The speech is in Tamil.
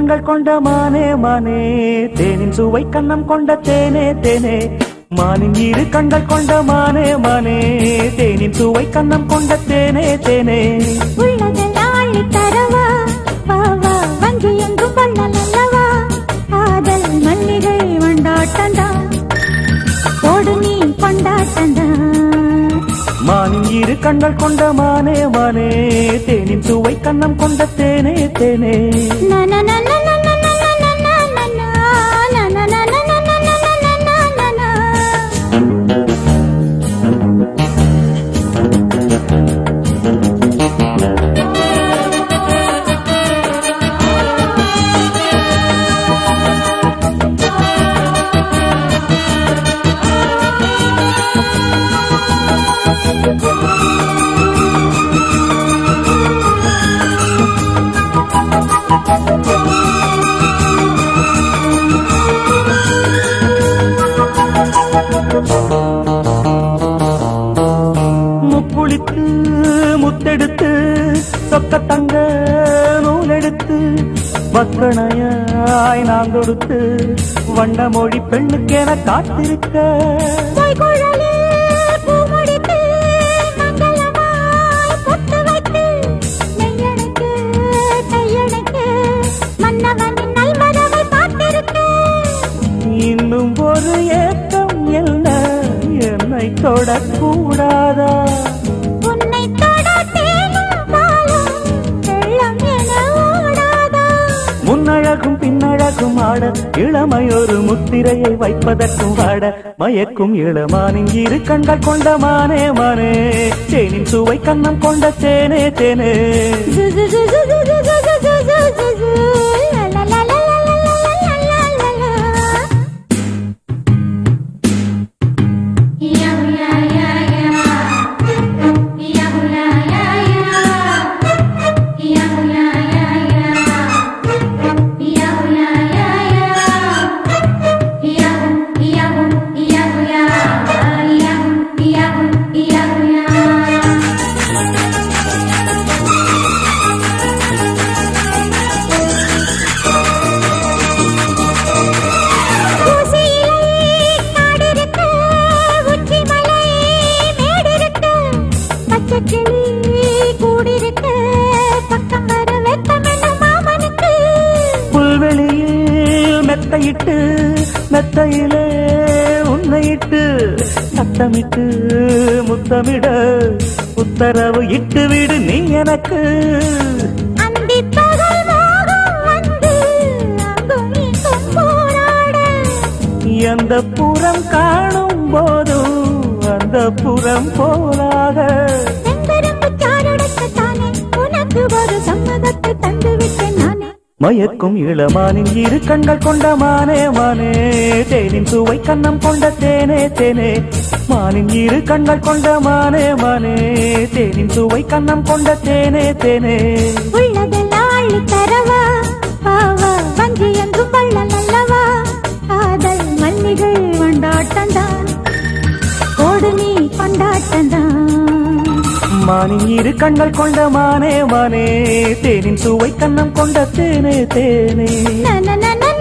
கண்கள் கொண்ட மானே மானே தேனின் சுவை கண்ணம் கொண்ட தேனே தேனே மானின் இரு கண்கள் கொண்ட மானே மானே தேனின் சுவை கண்ணம் கொண்ட தேனே தேனே உள்ளதெல்லாம் அள்ளித் தரவா வா வா வங்கி எங்கும் வள்ளல் அல்லவா காதல் மல்லிகை வண்டாட்டந்தான் போடு நீ கொண்டாட்டந்தான் மானின் இரு கண்கள் கொண்ட மானே மானே தேனின் சுவை கண்ணம் கொண்ட தேனே தேனே முக்குளித்து முத்தெடுத்து சொக்க தங்க நூலெடுத்து வக்கணையாய் நான் தொடுத்து வண்ண மொழி பெண்ணுக்கென காத்திருக்க இன்னும் ஒரு ஏக்கம் என்ன என்னை தொடக்கூடாதா முன்னழகும் பின்னழகும் ஆட இளமையொரு முத்திரையை வைப்பதற்கும் வாட மயக்கும் இளமானின் இரு கண்கள் கொண்ட மானே மானே தேனின் சுவை கண்ணம் கொண்ட தேனே தேனே புல்வெளியில் மெத்தையிட்டு மெத்தையிலே உன்னையிட்டு சத்தமிட்டு முத்தமிட உத்தரவு இட்டு விடு நீ எனக்கு எந்த புறம் காணும் போதும் அந்த புறம் போலாக ஒரு சம்மதத்தை தந்து விட்டேன் நானே மயக்கும் இளமானின் இரு கண்கள் கொண்ட மானே மானே தேனின் சுவை கண்ணம் கொண்ட தேனே தேனே மானின் இரு கண்கள் கொண்ட மானே மானே தேனின் சுவை கண்ணம் கொண்ட தேனே தேனே உள்ளதெல்லாம் அள்ளித் தரவா வா வா வங்கி என்றும் வள்ளல் அல்லவா காதல் மல்லிகை வண்டாட்டந்தான் கோடு நீ கொண்டாட்டந்தான் மானின் இரு கண்கள் கொண்ட மானே மானே தேனின் சுவை கண்ணம் கொண்ட தேனே தேனே நன நன